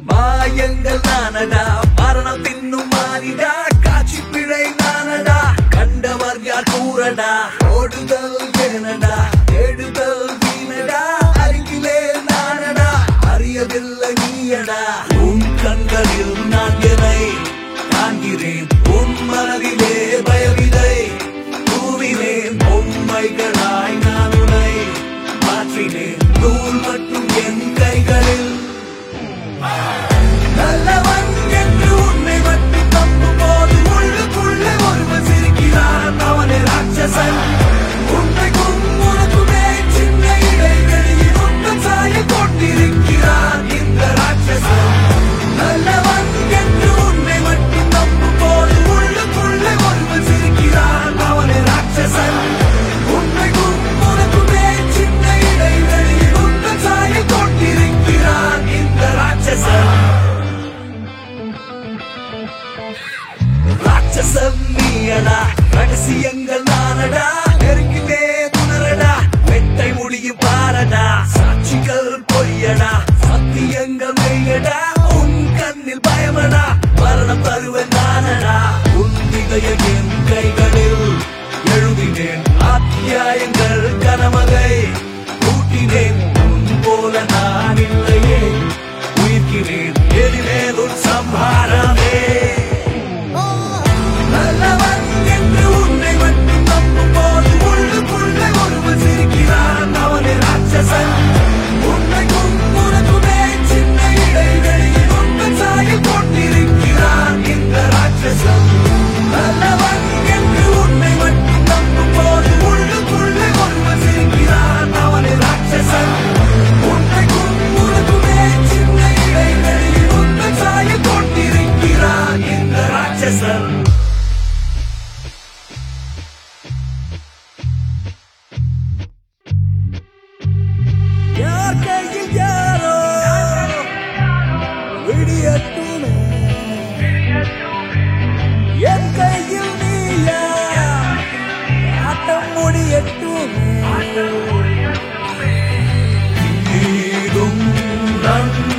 மாயங்கள் நானடா மரணம் தின்னும் மாறிடா காட்சி பிழை நானடா கண்டவர் யார் கூறடா ஓடுதல் ஏனடா தேடுதல் வீணடா அருகிலே நானடா அறியவில்லை நீயடா உன் கண்களில் நான் என்னை காண்கிறேன் உன் மனதிலே பயவிதை தூவினேன் பொம்மைகளாய் நான் உன்னை மாற்றினேன் நூல் மட்டும் என் கைகளில் நல்லவன் என்று உன்னை மட்டும் நம்பும் போது உள்ளுக்குள்ளே ஒருவன் சிரிக்கிறான் அவனே ராட்சசன் உன்னைக்கும் உனக்குமே சின்ன இடைவெளியில் உங்கள் சாய கொண்டிருக்கிறான் இந்த ராட்சசன் நல்லவன் என்று உன்னை மட்டும் நம்பும் போது உள்ளுக்குள்ளே ஒருவன் சிரிக்கிறான் அவனே ராட்சசன் உன்னைக்கும் உனக்குமே சின்ன இடைவெளியில் உங்கள் சாய கொண்டிருக்கிறான் இந்த ராட்சசன் ராட்சசம் நீயடா ரகசியங்கள் நானடா நெருங்கிலே துணரடா வெட்டை முடியும் பாரடா சாட்சிகள் பொய்யடா சத்தியங்கள் மெய்யடா உன் கண்ணில் பயமடா மரணம் தருவன் நானடா உன் இதய என் கைகளில் எழுதினேன் அத்தியாயங்கள் கனமதை கூட்டினேன் உன் போல நான் இல்லையே உயிர்க்கிறேன் எதிரேல் உன் சம்ஹாரமே நல்லவன் என்று உன்னை மட்டும் நம்பும் போது உள்ளுக்குள்ளே ஒருவன் சிரிக்கிறான் அவனே ராட்சசன் உன்னைக்கும் உனக்குமே சின்ன இடைவெளியில் உங்கள் சாயில் கொண்டிருக்கிறான் இந்த ராட்சசன் நல்லவன் என்று உன்னை மட்டும் நம்பும் போது உள்ளுக்குள்ளே ஒருவன் சிரிக்கிறான் அவனே ராட்சசன் உன்னைக்கும் உனக்குமே சின்ன இடைவெளியில் உங்கள் சாயில் கொண்டிருக்கிறான் இந்த ராட்சசன் யார் கையில் யாரோ விடியட்டுமே என் கையில் நீயா ஆட்டம் முடியட்டுமே நீடும் நன்